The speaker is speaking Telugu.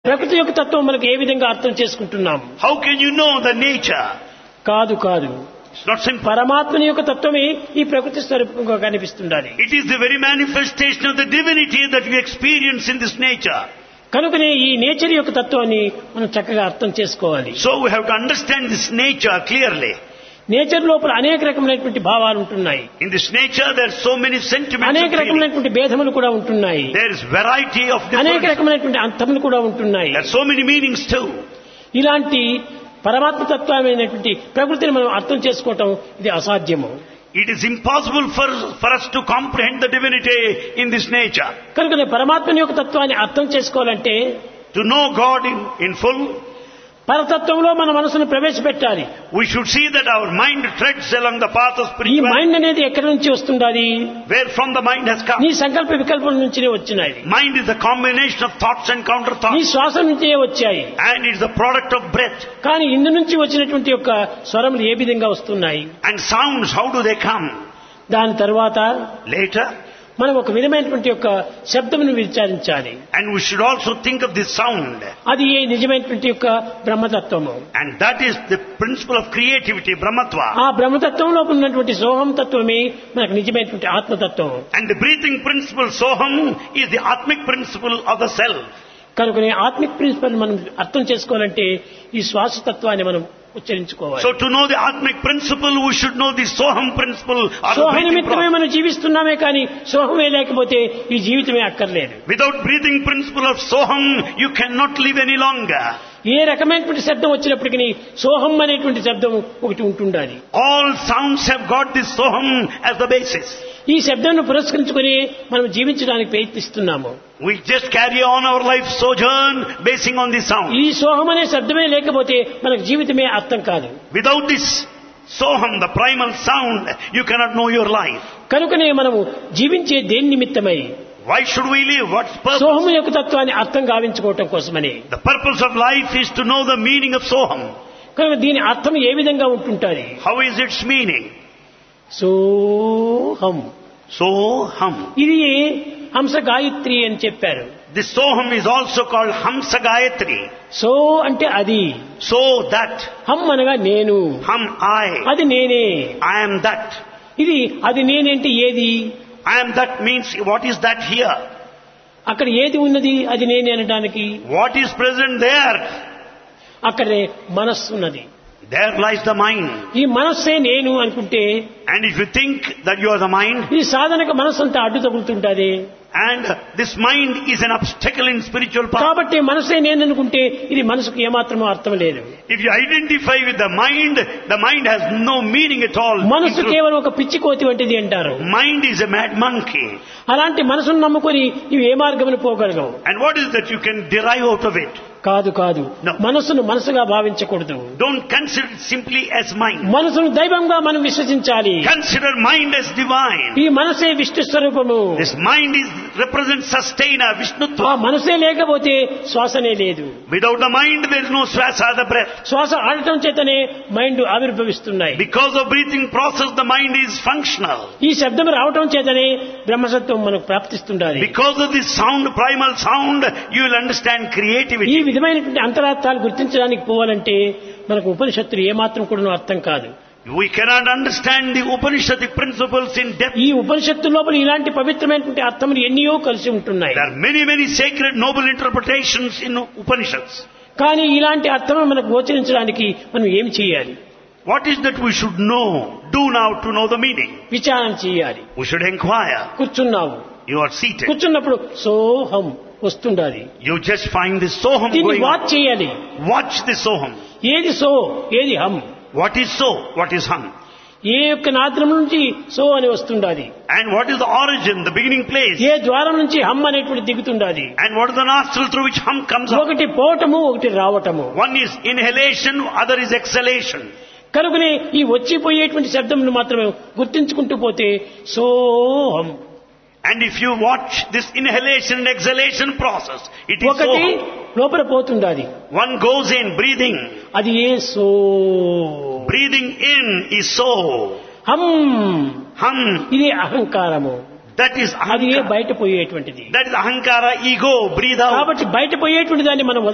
ప్రకృతి యొక్క తత్వం మనకు ఏ విధంగా అర్థం చేసుకుంటున్నాం How can you know the nature? కాదు కాదు It's not simple. పరమాత్మని యొక్క తత్వమే ఈ ప్రకృతి స్వరూపంగా కనిపిస్తుండాలి It is the very manifestation of the divinity that we experience in this nature. కనుకనే ఈ నేచర్ యొక్క తత్వాన్ని మనం చక్కగా అర్థం చేసుకోవాలి So we have to understand this nature clearly. Nature లోపల అనేక రకమైనటువంటి భావాలు ఉంటున్నాయి In this nature, there are so many sentiments. అనేక and feelings. రకమైనటువంటి భేదములు కూడా ఉంటున్నాయి There is variety of అనేక different. రకమైనటువంటి అర్థములు కూడా ఉంటున్నాయి There are so many meanings too. ఇలాంటి పరమాత్మ తత్వమైనటువంటి ప్రకృతిని మనం అర్థం చేసుకోవటం ఇది అసాధ్యము It is impossible for, for us to comprehend the divinity in this nature. కనుక పరమాత్మని యొక్క తత్వాన్ని అర్థం చేసుకోవాలంటే To know God in, in full, పరతత్వంలో మన మనసును ప్రవేశపెట్టాలి we should see that our mind treads along the path of ఈ spirituality. మైండ్ అనేది ఎక్కడి నుంచి వస్తుండాలి Where from the mind has come. నీ సంకల్ప వికల్పం నుంచినే వచ్చినాయి Mind is the combination of thoughts and counter నీ thoughts. శ్వాస నుంచే వచ్చాయి And it's the product of breath. కానీ ఇందు నుంచి వచ్చినటువంటి యొక్క స్వరములు ఏ విధంగా వస్తున్నాయి And sounds, how do they come? దాని తర్వాత Later. మనం ఒక విధమైనటువంటి యొక్క శబ్దమును విచారించాలి And we should also think of this sound. అది ఏ నిజమైనటువంటి యొక్క బ్రహ్మతత్వము And that is the principle of creativity, Brahmatva. ఆ బ్రహ్మతత్వంలో ఉన్నటువంటి సోహం తత్వమే మనకు నిజమైనటువంటి ఆత్మతత్వం And the breathing principle, Soham, is the Atmic principle of the self. కనుకనే ఆత్మిక్ ప్రిన్సిపల్ మనం అర్థం చేసుకోవాలంటే ఈ శ్వాస తత్వాన్ని మనం ఉచ్చరించుకోవాలి So to know the Atmic principle, we should know the Soham principle or the సోహ breathing నిమిత్తమే process. మనం జీవిస్తున్నామే కానీ సోహమే లేకపోతే ఈ జీవితమే అక్కర్లేదు Without breathing principle of Soham, you cannot live any longer. ఏ రకమైనటువంటి శబ్దం వచ్చినప్పటికీ సోహం అనేటువంటి శబ్దం ఒకటి ఉంటుండాలి All sounds have got this Soham as the basis. ఈ శబ్దాన్ని పురస్కరించుకొని మనం జీవించడానికి ప్రయత్నిస్తున్నాము We just carry on our life sojourn basing on this sound. ఈ సోహం అనే శబ్దమే లేకపోతే మనకు జీవితమే అర్థం కాదు Without this Soham, the primal sound, you cannot know your life. కనుకనే మనము జీవించే దేని నిమిత్తమై Why should we live? What's purpose? సోహము యొక్క తత్వాన్ని అర్థం గావించుకోవటం కోసమని The purpose of life is to know the meaning of Soham. కనుక దీని అర్థం ఏ విధంగా ఉంటుంటుంది How is its meaning? సోహం Soham. ఇది హంస గాయత్రి అని చెప్పారు This Soham is also called Hamsa Gayatri. So అంటే అది So that, హం అనగా నేను Ham I, అది నేనే I am that. ఇది అది నేనేంటే ఏది I am that means what is that here? అక్కడ ఏది ఉన్నది అది నేనే అనడానికి What is present there? అక్కడే మనస్సు ఉన్నది There lies the mind. ఈ మనస్సే నేను అనుకుంటే And if you think that you are the mind, ఈ సాధనకు మనస్సు అంతా అడ్డు తగులుతుంటది and this mind is an obstacle in spiritual path, కాబట్టి మనసే నేను అనుకుంటే ఇది మనసుకు ఏమాత్రమో అర్థం లేదు if you identify with the mind, the mind has no meaning at all. మనసు It's- కేవలం ఒక పిచ్చి కోతి వంటిది అంటారు Mind is a mad monkey. అలాంటి మనసును నమ్ముకొని ఇవి ఏ మార్గమును పోగలగవు And what is that you can derive out of it? కాదు కాదు No. మనసును మనసుగా భావించకూడదు Don't consider it simply as mind. మనసును దైవంగా మనం విశ్వసించాలి Consider mind as divine. ఈ మనసే విష్ణు స్వరూపము This mind is represents sustainer, ఆ Vishnutva. మనసే లేకపోతే శ్వాసనే లేదు Without the mind, there is no swasa, the breath. శ్వాస ఆడటం చేతనే మైండ్ ఆవిర్భవిస్తున్నాయి Because of breathing process, the mind is functional. ఈ శబ్దం రావటం చేతనే బ్రహ్మసత్వం మనకు ప్రాప్తిస్తుండాలి Because of this sound, primal sound, you will understand ఈ creativity. విధమైనటువంటి అంతరార్థాలు గుర్తించడానికి పోవాలంటే మనకు ఉపనిషత్తులు ఏమాత్రం కూడా అర్థం కాదు We cannot understand the Upanishadic principles in depth. ఈ ఉపనిషత్తు లోపల ఇలాంటి పవిత్రమైనటువంటి అర్థములు ఎన్నో కలిసి ఉంటున్నాయి There are many, many sacred, noble interpretations in Upanishads. కానీ ఇలాంటి అర్థం మనకు గోచరించడానికి మనం ఏం చేయాలి What is that we should know, do now to know the meaning? విచారణ చేయాలి We should inquire. కూర్చున్నావు You are seated. కూర్చున్నప్పుడు సోహం వస్తుండాలి You just find this soham దీన్ని going వాచ్ on. చేయాలి Watch this soham. ఏది సో ఏది హం What is so? What is hum? ఏ యొక్క నాద్రం నుంచి సో అని వస్తుండాలి And what is the origin, the beginning place? ఏ ద్వారం నుంచి హం అనేటువంటి దిగుతుండాలి And what is the nostril through which hum comes out? ఒకటి పోవటము ఒకటి రావటము One is inhalation, other is exhalation. కనుకనే ఈ వచ్చిపోయేటువంటి శబ్దమును మాత్రమే గుర్తించుకుంటూ పోతే సోహం And if you watch this inhalation and exhalation process, it is ఒకటి so. లోపల పోతుండాలి One goes in, breathing. అది ఏ సో Breathing in is so. హం Hum, ఇది అహంకారము that is అది ఏ ahankara. బయట పోయేటువంటిది That is ahankara, ego, breathe out. కాబట్టి బయట పోయేటువంటి దాన్ని మనం